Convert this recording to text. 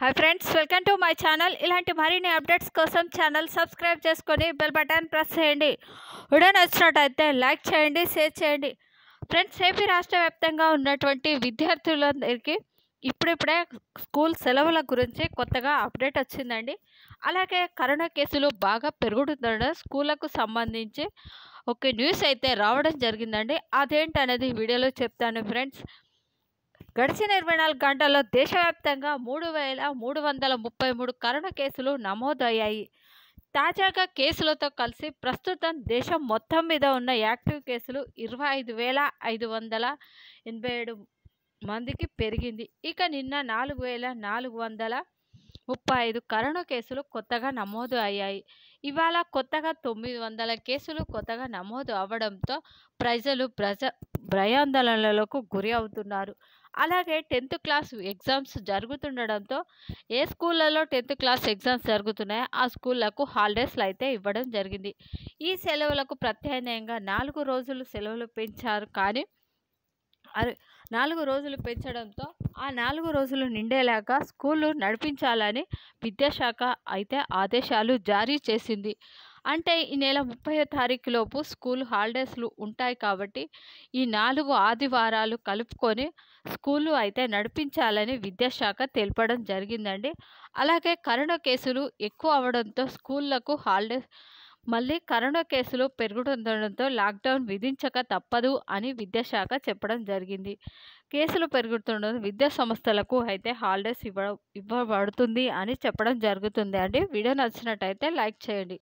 hi friends welcome to my channel ఇలాంటి మరిన్ని updates కోసం ఛానల్ సబ్స్క్రైబ్ చేసుకొని బెల్ బటన్ ప్రెస్ చేయండి వీడియో నచ్చినట్టయితే లైక్ చేయండి షేర్ చేయండి ఫ్రెండ్స్ ఏపీ రాష్ట్ర వ్యాప్తంగా ఉన్నటువంటి విద్యార్థులందరికీ ఇప్పుడిప్పుడే స్కూల్ సెలవుల గురించి కొత్తగా అప్డేట్ వచ్చిందండి అలాగే కరోనా కేసులు బాగా పెరుగుతుండడం స్కూళ్ళకు సంబంధించి ఒక న్యూస్ అయితే రావడం జరిగిందండి అదేంటనేది వీడియోలో చెప్తాను ఫ్రెండ్స్ గడిచిన ఇరవై నాలుగు గంటల్లో దేశవ్యాప్తంగా మూడు వేల మూడు వందల ముప్పై మూడు కరోనా కేసులు నమోదయ్యాయి తాజాగా కేసులతో కలిసి ప్రస్తుతం దేశం మొత్తం మీద ఉన్న యాక్టివ్ కేసులు ఇరవై ఐదు వేల ఐదు వందల ఎనభై ఏడు మందికి పెరిగింది ఇక నిన్న నాలుగు వేల నాలుగు వందల ముప్పై ఐదు కరోనా కేసులు కొత్తగా నమోదు అయ్యాయి ఇవాళ కొత్తగా తొమ్మిది వందల కేసులు కొత్తగా నమోదు అవ్వడంతో ప్రజలు ప్రజ భయాందోళనలకు గురి అవుతున్నారు అలాగే టెన్త్ క్లాస్ ఎగ్జామ్స్ జరుగుతుండడంతో ఏ స్కూళ్ళలో టెన్త్ క్లాస్ ఎగ్జామ్స్ జరుగుతున్నాయో ఆ స్కూళ్ళకు హాలిడేస్లు అయితే ఇవ్వడం జరిగింది ఈ సెలవులకు ప్రత్యామ్నాయంగా నాలుగు రోజులు సెలవులు పెంచారు కానీ అరే నాలుగు రోజులు పెంచడంతో ఆ నాలుగు రోజులు నిండేలాగా స్కూళ్ళు నడిపించాలని విద్యాశాఖ అయితే ఆదేశాలు జారీ చేసింది అంటే ఈ నెల ముప్పయో తారీఖులోపు స్కూల్ హాలిడేస్లు ఉంటాయి కాబట్టి ఈ నాలుగు ఆదివారాలు కలుపుకొని స్కూళ్ళు అయితే నడిపించాలని విద్యాశాఖ తెలపడం జరిగిందండి అలాగే కరోనా కేసులు ఎక్కువ అవడంతో స్కూళ్ళకు హాలిడేస్ మళ్ళీ కరోనా కేసులు పెరుగుతుండడంతో లాక్డౌన్ విధించక తప్పదు అని విద్యాశాఖ చెప్పడం జరిగింది కేసులు పెరుగుతుండడం విద్యా సంస్థలకు అయితే హాలిడేస్ ఇవ్వ ఇవ్వబడుతుంది అని చెప్పడం జరుగుతుంది అండి వీడియో నచ్చినట్టయితే లైక్ చేయండి